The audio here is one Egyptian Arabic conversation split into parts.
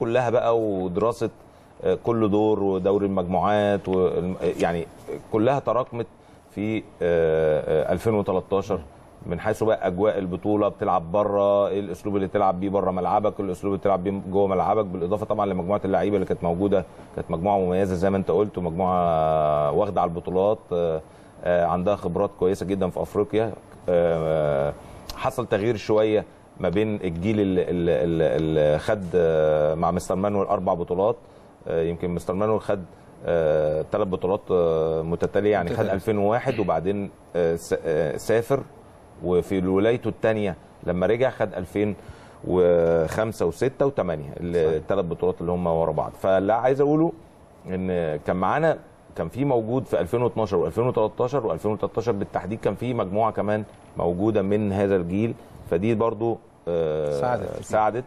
كلها بقى ودراسه آه، كل دور ودوري المجموعات والم- يعني كلها تراكمت في آه، آه، 2013 من حيث بقى اجواء البطوله بتلعب بره ايه الاسلوب اللي تلعب بيه بره ملعبك إيه الاسلوب اللي تلعب بيه جوه ملعبك بالاضافه طبعا لمجموعه اللعيبه اللي كانت موجوده كانت مجموعه مميزه زي ما انت قلت ومجموعه واخده على البطولات آه، آه، عندها خبرات كويسه جدا في افريقيا آه، حصل تغيير شويه ما بين الجيل اللي, اللي, اللي خد آه، مع مستر مانويل اربع بطولات آه، يمكن مستر مانويل خد ثلاث بطولات آه، متتاليه يعني خد متتالية. 2001 وبعدين آه، س- آه، سافر وفي ولايته الثانيه لما رجع خد 2005 و6 و8 الثلاث بطولات اللي هم ورا بعض فاللي عايز اقوله ان كان معانا كان في موجود في 2012 و2013 و2013 بالتحديد كان في مجموعه كمان موجوده من هذا الجيل فدي برضو آه، ساعدت كتير. ساعدت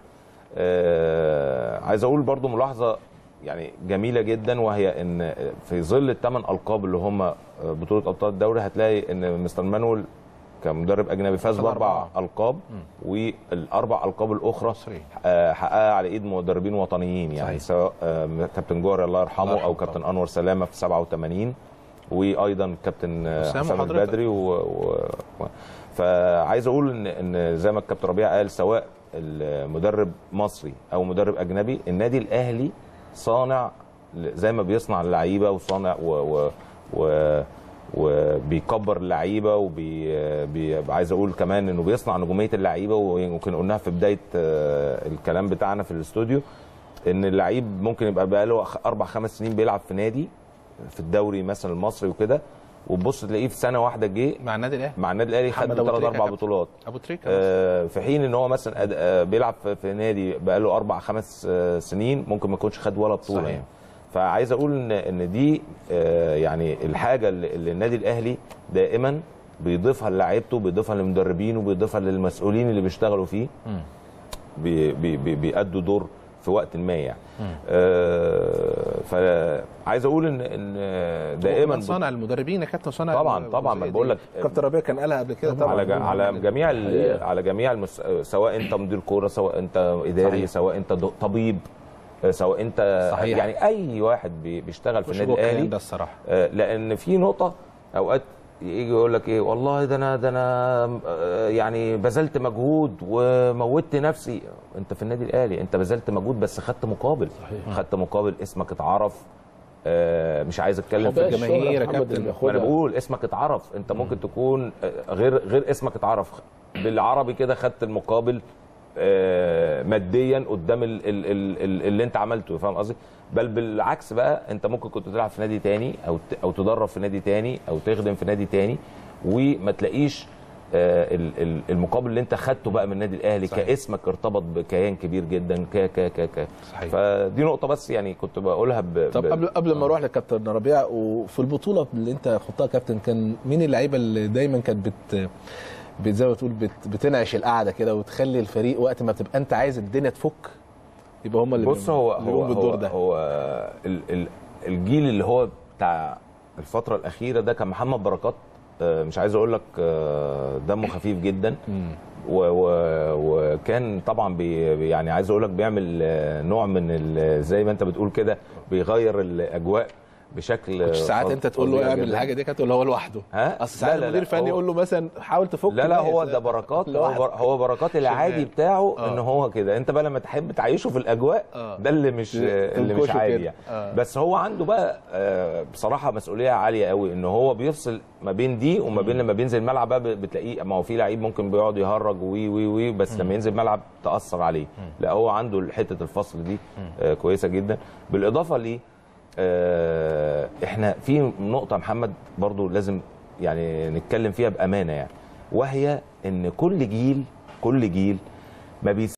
آه، عايز اقول برضو ملاحظه يعني جميله جدا وهي ان في ظل الثمان القاب اللي هم بطوله ابطال الدوري هتلاقي ان مستر مانويل كمدرب اجنبي فاز خد باربع أربعة. القاب والاربع القاب الاخرى مصري. آه، حققها على ايد مدربين وطنيين يعني صحيح. سواء آه، كابتن جوهر الله يرحمه الله يرحمه او كابتن انور سلامه في 87 وايضا كابتن آه، حسام حسام وحضرتك. البدري و... و... و... فعايز اقول ان ان زي ما الكابتن ربيع قال سواء المدرب مصري او مدرب اجنبي النادي الاهلي صانع ل- زي ما بيصنع اللعيبه وصانع و... و... و... وبيكبر اللعيبه وبي بي... عايز اقول كمان انه بيصنع نجوميه اللعيبه ويمكن قلناها في بدايه آه، الكلام بتاعنا في الاستوديو ان اللعيب ممكن يبقى بقاله خ- اربع خمس سنين بيلعب في نادي في الدوري مثلا المصري وكده وتبص تلاقيه في سنه واحده جه مع النادي الاهلي مع النادي الاهلي خد محمد أبو ثلاث تريكة اربع كابتن. بطولات ابو تريكه آه، في حين ان هو مثلا أد- آه، بيلعب في- في نادي بقاله اربع خمس آه، سنين ممكن ما يكونش خد ولا بطوله صحيح. يعني فعايز اقول ان ان دي آه، يعني الحاجه اللي اللي النادي الاهلي دائما بيضيفها للاعيبته بيضيفها للمدربين وبيضيفها للمسؤولين اللي بيشتغلوا فيه بي بي بي بيأدوا دور في وقت ما يعني آه فعايز اقول ان ان دائما صانع المدربين يا كابتن صانع طبعا طبعا ما الجزئية بقول دي. لك كابتن ربيع كان قالها قبل كده طبعا على جا- على جميع ال- على جميع المس... سواء انت مدير كوره سواء انت اداري صحيح. سواء انت دو- طبيب سواء انت صحيح. يعني اي واحد بي- بيشتغل في مش النادي جوه الكلام الاهلي ده الصراحه آه، لان في نقطه اوقات يجي يقول لك ايه والله ده انا ده انا آه، يعني بذلت مجهود وموتت نفسي انت في النادي الاهلي انت بذلت مجهود بس خدت مقابل صحيح. خدت مقابل اسمك اتعرف آه، مش عايز اتكلم في حب الجماهير الجماهير يا الشهرة محمد كابتن. اللي ما انا بياخدها. بقول اسمك اتعرف انت ممكن تكون آه، غير غير اسمك اتعرف بالعربي كده خدت المقابل آه، ماديا قدام ال ال ال ال اللي انت عملته فاهم قصدي بل بالعكس بقى انت ممكن كنت تلعب في نادي تاني او ت- او تدرب في نادي تاني او تخدم في نادي تاني وما تلاقيش آه، ال- ال- المقابل اللي انت خدته بقى من النادي الاهلي صحيح. كاسمك ارتبط بكيان كبير جدا ك ك ك ك صحيح. فدي نقطه بس يعني كنت بقولها ب طب ب- قبل قبل ما اروح لكابتن ربيع وفي البطوله اللي انت خدتها كابتن كان مين اللعيبه اللي دايما كانت بت بت- زي ما تقول بت بتنعش القعده كده وتخلي الفريق وقت ما بتبقى انت عايز الدنيا تفك يبقى هم اللي بص هو اللي هو بيقوموا بالدور هو, ده هو ال ال الجيل اللي هو بتاع الفترة الأخيرة ده كان محمد بركات آه، مش عايز أقول لك آه، دمه خفيف جدا و و وكان طبعا بي بي- يعني عايز أقول لك بيعمل آه، نوع من ال- زي ما أنت بتقول كده بيغير الأجواء بشكل مش ساعات فظ- انت تقول له فظيع اعمل جداً. الحاجه دي كانت ولا هو لوحده ها؟ اصل ساعات لا، لا، المدير لا، الفني هو- يقول له مثلا حاول تفك لا لا هو بس- ده بركات هو, لوحده. بر- هو بركات العادي بتاعه آه. ان هو كده انت بقى لما تحب تعيشه في الاجواء آه. ده اللي مش اللي مش تنكشه عادي كده. يعني آه. بس هو عنده بقى آه، بصراحه مسؤوليه عاليه قوي ان هو بيفصل ما بين دي وما بين لما بينزل الملعب بقى بتلاقيه ما هو في لعيب ممكن بيقعد يهرج وي وي وي بس لما ينزل الملعب تاثر عليه لا هو عنده حته الفصل دي آه، كويسه جدا بالاضافه ليه آه، احنا في نقطه محمد برضو لازم يعني نتكلم فيها بامانه يعني وهي ان كل جيل كل جيل ما بيس